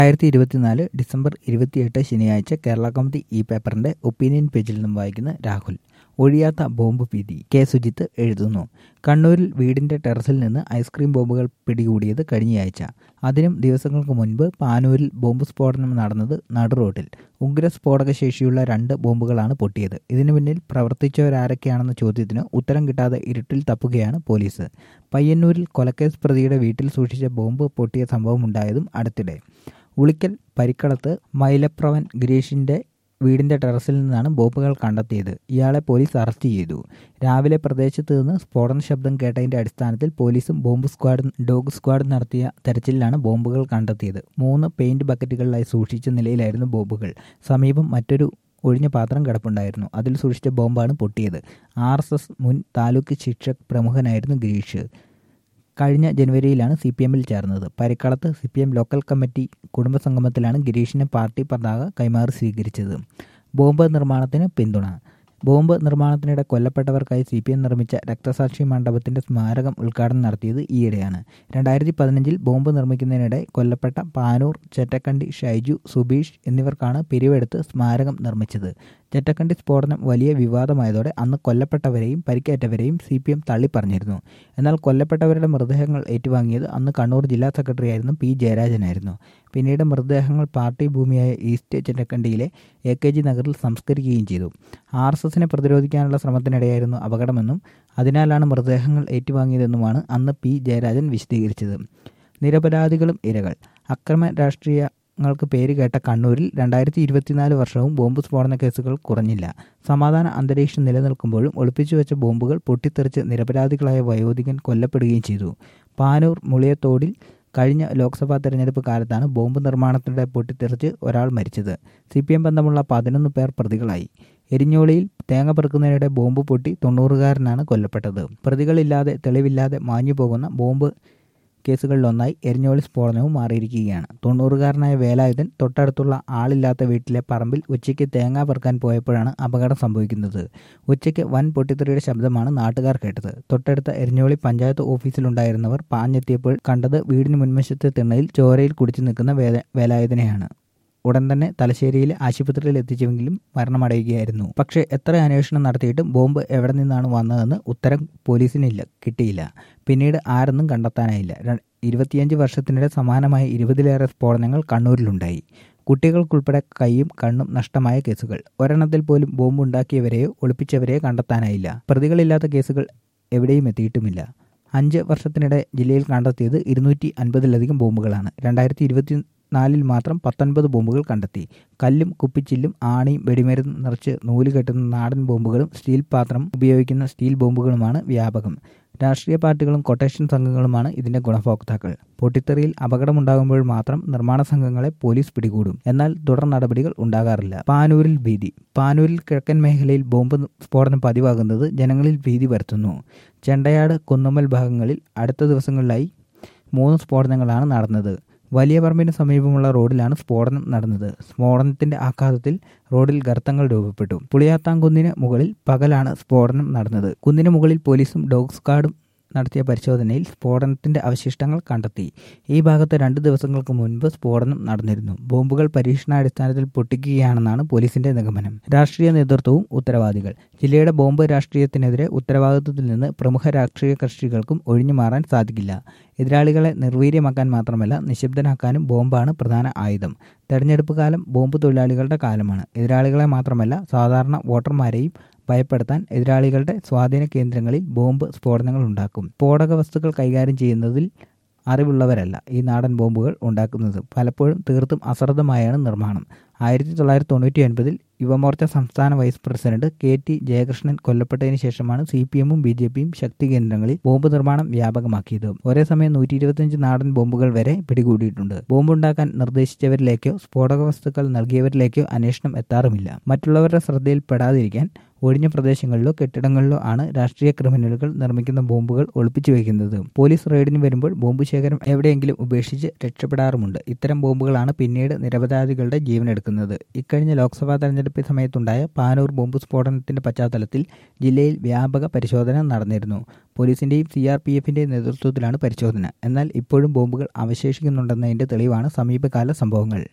രണ്ടായിരത്തി ഇരുപത്തിനാല് ഡിസംബർ ഇരുപത്തിയെട്ട് ശനിയാഴ്ച കേരള കൗമുദി ഈ പേപ്പറിന്റെ ഒപ്പീനിയൻ പേജിൽ നിന്നും വായിക്കുന്ന രാഹുൽ ഒഴിയാത്ത ബോംബ് ഭീതി കെ സുജിത്ത് എഴുതുന്നു കണ്ണൂരിൽ വീടിന്റെ ടെറസിൽ നിന്ന് ഐസ്ക്രീം ബോംബുകൾ പിടികൂടിയത് കഴിഞ്ഞയാഴ്ച അതിനും ദിവസങ്ങൾക്ക് മുൻപ് പാനൂരിൽ ബോംബ് സ്ഫോടനം നടന്നത് നടുറോഡിൽ ഉഗ്ര സ്ഫോടക ശേഷിയുള്ള രണ്ട് ബോംബുകളാണ് പൊട്ടിയത് ഇതിനു പിന്നിൽ പ്രവർത്തിച്ചവരാരൊക്കെയാണെന്ന ചോദ്യത്തിന് ഉത്തരം കിട്ടാതെ ഇരുട്ടിൽ തപ്പുകയാണ് പോലീസ് പയ്യന്നൂരിൽ കൊലക്കേസ് പ്രതിയുടെ വീട്ടിൽ സൂക്ഷിച്ച ബോംബ് പൊട്ടിയ സംഭവമുണ്ടായതും അടുത്തിടെ ഉളിക്കൽ പരിക്കളത്ത് മൈലപ്രവൻ ഗിരീഷിന്റെ വീടിന്റെ ടെറസിൽ നിന്നാണ് ബോംബുകൾ കണ്ടെത്തിയത് ഇയാളെ പോലീസ് അറസ്റ്റ് ചെയ്തു രാവിലെ പ്രദേശത്ത് നിന്ന് സ്ഫോടന ശബ്ദം കേട്ടതിന്റെ അടിസ്ഥാനത്തിൽ പോലീസും ബോംബ് സ്ക്വാഡ് ഡോഗ് സ്ക്വാഡ് നടത്തിയ തെരച്ചിലിലാണ് ബോംബുകൾ കണ്ടെത്തിയത് മൂന്ന് പെയിന്റ് ബക്കറ്റുകളിലായി സൂക്ഷിച്ച നിലയിലായിരുന്നു ബോംബുകൾ സമീപം മറ്റൊരു ഒഴിഞ്ഞ പാത്രം കിടപ്പുണ്ടായിരുന്നു അതിൽ സൂക്ഷിച്ച ബോംബാണ് പൊട്ടിയത് ആർ എസ് എസ് മുൻ താലൂക്ക് ശിക്ഷക് പ്രമുഖനായിരുന്നു ഗിരീഷ് കഴിഞ്ഞ ജനുവരിയിലാണ് സി പി എമ്മിൽ ചേർന്നത് പരിക്കളത്ത് C P M local committee കുടുംബസംഗമത്തിലാണ് ഗിരീഷിനെ പാർട്ടി പതാക കൈമാറി സ്വീകരിച്ചത് ബോംബ് നിർമ്മാണത്തിന് പിന്തുണ ബോംബ് നിർമ്മാണത്തിനിടെ കൊല്ലപ്പെട്ടവർക്കായി സി പി എം നിർമ്മിച്ച രക്തസാക്ഷി മണ്ഡപത്തിന്റെ സ്മാരകം ഉദ്ഘാടനം നടത്തിയത് ഈയിടെയാണ് രണ്ടായിരത്തി പതിനഞ്ചിൽ ബോംബ് നിർമ്മിക്കുന്നതിനിടെ കൊല്ലപ്പെട്ട പാനൂർ ചെറ്റക്കണ്ടി ഷൈജു സുബീഷ് എന്നിവർക്കാണ് പിരിവെടുത്ത് സ്മാരകം നിർമ്മിച്ചത് ചെറ്റക്കണ്ടി സ്ഫോടനം വലിയ വിവാദമായതോടെ അന്ന് കൊല്ലപ്പെട്ടവരെയും പരിക്കേറ്റവരെയും സി പി എം തള്ളിപ്പറഞ്ഞിരുന്നു എന്നാൽ കൊല്ലപ്പെട്ടവരുടെ മൃതദേഹങ്ങൾ ഏറ്റുവാങ്ങിയത് അന്ന് കണ്ണൂർ ജില്ലാ സെക്രട്ടറിയായിരുന്ന പി ജയരാജനായിരുന്നു പിന്നീട് മൃതദേഹങ്ങൾ പാർട്ടി ഭൂമിയായ ഈസ്റ്റ് ചെറ്റക്കണ്ടിയിലെ എ കെ ജി നഗറിൽ സംസ്കരിക്കുകയും ചെയ്തു ആർ എസ് എസിനെ പ്രതിരോധിക്കാനുള്ള ശ്രമത്തിനിടെയായിരുന്നു അപകടമെന്നും അതിനാലാണ് മൃതദേഹങ്ങൾ ഏറ്റുവാങ്ങിയതെന്നുമാണ് അന്ന് പി ജയരാജൻ വിശദീകരിച്ചത് നിരപരാധികളും ഇരകൾ അക്രമ രാഷ്ട്രീയ ങ്ങൾക്ക് പേര് കേട്ട കണ്ണൂരിൽ രണ്ടായിരത്തി ഇരുപത്തിനാല് വർഷവും ബോംബ് സ്ഫോടന കേസുകൾ കുറഞ്ഞില്ല സമാധാന അന്തരീക്ഷം നിലനിൽക്കുമ്പോഴും ഒളിപ്പിച്ചു വെച്ച ബോംബുകൾ പൊട്ടിത്തെറിച്ച് നിരപരാധികളായ വയോധികൻ കൊല്ലപ്പെടുകയും ചെയ്തു പാനൂർ മുളിയത്തോടിൽ കഴിഞ്ഞ ലോക്സഭാ തെരഞ്ഞെടുപ്പ് കാലത്താണ് ബോംബ് നിർമ്മാണത്തിനിടെ പൊട്ടിത്തെറിച്ച് ഒരാൾ മരിച്ചത് സി പി എം ബന്ധമുള്ള പതിനൊന്ന് പേർ പ്രതികളായി എരിഞ്ഞോളിയിൽ തേങ്ങ പെറുക്കുന്നതിനിടെ ബോംബ് പൊട്ടി തൊണ്ണൂറുകാരനാണ് കൊല്ലപ്പെട്ടത് പ്രതികളില്ലാതെ തെളിവില്ലാതെ മാഞ്ഞു പോകുന്ന ബോംബ് കേസുകളിലൊന്നായി എരിഞ്ഞോളി സ്ഫോടനവും മാറിയിരിക്കുകയാണ് തൊണ്ണൂറുകാരനായ വേലായുധൻ തൊട്ടടുത്തുള്ള ആളില്ലാത്ത വീട്ടിലെ പറമ്പിൽ ഉച്ചയ്ക്ക് തേങ്ങ പെറുക്കാൻ പോയപ്പോഴാണ് അപകടം സംഭവിക്കുന്നത് ഉച്ചയ്ക്ക് വൻ പൊട്ടിത്തെറിയുടെ ശബ്ദമാണ് നാട്ടുകാർ കേട്ടത് തൊട്ടടുത്ത എരിഞ്ഞോളി പഞ്ചായത്ത് ഓഫീസിലുണ്ടായിരുന്നവർ പാഞ്ഞെത്തിയപ്പോൾ കണ്ടത് വീടിന് മുൻവശത്തെ തിണ്ണയിൽ ചോരയിൽ കുടിച്ചു നിൽക്കുന്ന വേലായുധനെയാണ് ഉടൻ തന്നെ തലശ്ശേരിയിലെ ആശുപത്രിയിൽ എത്തിച്ചുവെങ്കിലും മരണമടയുകയായിരുന്നു പക്ഷേ എത്ര അന്വേഷണം നടത്തിയിട്ടും ബോംബ് എവിടെ നിന്നാണ് വന്നതെന്ന് ഉത്തരം പോലീസിനില്ല കിട്ടിയില്ല പിന്നീട് ആരെന്നും കണ്ടെത്താനായില്ല ഇരുപത്തിയഞ്ച് വർഷത്തിനിടെ സമാനമായ ഇരുപതിലേറെ സ്ഫോടനങ്ങൾ കണ്ണൂരിലുണ്ടായി കുട്ടികൾക്കുൾപ്പെടെ കൈയും കണ്ണും നഷ്ടമായ കേസുകൾ ഒരെണ്ണത്തിൽ പോലും ബോംബ് ഉണ്ടാക്കിയവരെയോ ഒളിപ്പിച്ചവരെയോ കണ്ടെത്താനായില്ല പ്രതികളില്ലാത്ത കേസുകൾ എവിടെയും എത്തിയിട്ടുമില്ല അഞ്ച് വർഷത്തിനിടെ ജില്ലയിൽ കണ്ടെത്തിയത് ഇരുന്നൂറ്റി അൻപതിലധികം ബോംബുകളാണ് രണ്ടായിരത്തി ഇരുപത്തി നാലിൽ മാത്രം പത്തൊൻപത് ബോംബുകൾ കണ്ടെത്തി കല്ലും കുപ്പിച്ചില്ലും ആണിയും വെടിമരുന്ന് നിറച്ച് നൂല് കെട്ടുന്ന നാടൻ ബോംബുകളും സ്റ്റീൽ പാത്രം ഉപയോഗിക്കുന്ന സ്റ്റീൽ ബോംബുകളുമാണ് വ്യാപകം രാഷ്ട്രീയ പാർട്ടികളും കൊട്ടേഷൻ സംഘങ്ങളുമാണ് ഇതിന്റെ ഗുണഭോക്താക്കൾ പൊട്ടിത്തെറിയിൽ അപകടമുണ്ടാകുമ്പോൾ മാത്രം നിർമ്മാണ സംഘങ്ങളെ പോലീസ് പിടികൂടും എന്നാൽ തുടർ നടപടികൾ ഉണ്ടാകാറില്ല പാനൂരിൽ ഭീതി പാനൂരിൽ കിഴക്കൻ മേഖലയിൽ ബോംബ് സ്ഫോടനം പതിവാകുന്നത് ജനങ്ങളിൽ ഭീതി വരുത്തുന്നു ചെണ്ടയാട് കുന്നുമ്മൽ ഭാഗങ്ങളിൽ അടുത്ത ദിവസങ്ങളിലായി മൂന്ന് സ്ഫോടനങ്ങളാണ് നടന്നത് വലിയ പറമ്പിന് സമീപമുള്ള റോഡിലാണ് സ്ഫോടനം നടന്നത് സ്ഫോടനത്തിന്റെ ആഘാതത്തിൽ റോഡിൽ ഗർത്തങ്ങൾ രൂപപ്പെട്ടു പുളിയാത്താംകുന്നിന് മുകളിൽ പകലാണ് സ്ഫോടനം നടന്നത് കുന്നിന് മുകളിൽ പോലീസും ഡോഗ് സ്ക്വാഡും നടത്തിയ പരിശോധനയിൽ സ്ഫോടനത്തിന്റെ അവശിഷ്ടങ്ങൾ കണ്ടെത്തി ഈ ഭാഗത്ത് രണ്ട് ദിവസങ്ങൾക്ക് മുൻപ് സ്ഫോടനം നടന്നിരുന്നു ബോംബുകൾ പരീക്ഷണാടിസ്ഥാനത്തിൽ പൊട്ടിക്കുകയാണെന്നാണ് പോലീസിന്റെ നിഗമനം രാഷ്ട്രീയ നേതൃത്വവും ഉത്തരവാദികൾ ജില്ലയുടെ ബോംബ് രാഷ്ട്രീയത്തിനെതിരെ ഉത്തരവാദിത്വത്തിൽ നിന്ന് പ്രമുഖ രാഷ്ട്രീയ കക്ഷികൾക്കും ഒഴിഞ്ഞു മാറാൻ സാധിക്കില്ല എതിരാളികളെ നിർവീര്യമാക്കാൻ മാത്രമല്ല നിശബ്ദനാക്കാനും ബോംബാണ് പ്രധാന ആയുധം തെരഞ്ഞെടുപ്പ് കാലം ബോംബ് തൊഴിലാളികളുടെ കാലമാണ് എതിരാളികളെ മാത്രമല്ല സാധാരണ വോട്ടർമാരെയും ഭയപ്പെടുത്താൻ എതിരാളികളുടെ സ്വാധീന കേന്ദ്രങ്ങളിൽ ബോംബ് സ്ഫോടനങ്ങൾ ഉണ്ടാക്കും സ്ഫോടക വസ്തുക്കൾ കൈകാര്യം ചെയ്യുന്നതിൽ അറിവുള്ളവരല്ല ഈ നാടൻ ബോംബുകൾ ഉണ്ടാക്കുന്നത് പലപ്പോഴും തീർത്തും അശ്രദ്ധമായാണ് നിർമ്മാണം ആയിരത്തി തൊള്ളായിരത്തി തൊണ്ണൂറ്റി ഒൻപതിൽ യുവമോർച്ച സംസ്ഥാന vice president K T Jayakrishnan കൊല്ലപ്പെട്ടതിന് ശേഷമാണ് സി പി എമ്മും ബി ജെ പിയും ശക്തി കേന്ദ്രങ്ങളിൽ ബോംബ് നിർമ്മാണം വ്യാപകമാക്കിയത് ഒരേ സമയം നൂറ്റി ഇരുപത്തിയഞ്ച് നാടൻ ബോംബുകൾ വരെ പിടികൂടിയിട്ടുണ്ട് ബോംബുണ്ടാക്കാൻ നിർദ്ദേശിച്ചവരിലേക്കോ സ്ഫോടക വസ്തുക്കൾ നൽകിയവരിലേക്കോ അന്വേഷണം എത്താറുമില്ല മറ്റുള്ളവരുടെ ശ്രദ്ധയിൽ പെടാതിരിക്കാൻ ഒഴിഞ്ഞ പ്രദേശങ്ങളിലോ കെട്ടിടങ്ങളിലോ ആണ് രാഷ്ട്രീയ ക്രിമിനലുകൾ നിർമ്മിക്കുന്ന ബോംബുകൾ ഒളിപ്പിച്ചു വയ്ക്കുന്നത് പോലീസ് റെയ്ഡിന് വരുമ്പോൾ ബോംബ് ശേഖരം എവിടെയെങ്കിലും ഉപേക്ഷിച്ച് രക്ഷപ്പെടാറുമുണ്ട് ഇത്തരം ബോംബുകളാണ് പിന്നീട് നിരപരാധികളുടെ ജീവനെടുക്കുന്നത് ഇക്കഴിഞ്ഞ ലോക്സഭാ തെരഞ്ഞെടുപ്പ് സമയത്തുണ്ടായ പാനൂർ ബോംബ് സ്ഫോടനത്തിന്റെ പശ്ചാത്തലത്തിൽ ജില്ലയിൽ വ്യാപക പരിശോധന നടന്നിരുന്നു പോലീസിന്റെയും സി ആർ പി എഫിന്റെയും നേതൃത്വത്തിലാണ് പരിശോധന എന്നാൽ ഇപ്പോഴും ബോംബുകൾ അവശേഷിക്കുന്നുണ്ടെന്നതിന്റെ തെളിവാണ് സമീപകാല സംഭവങ്ങൾ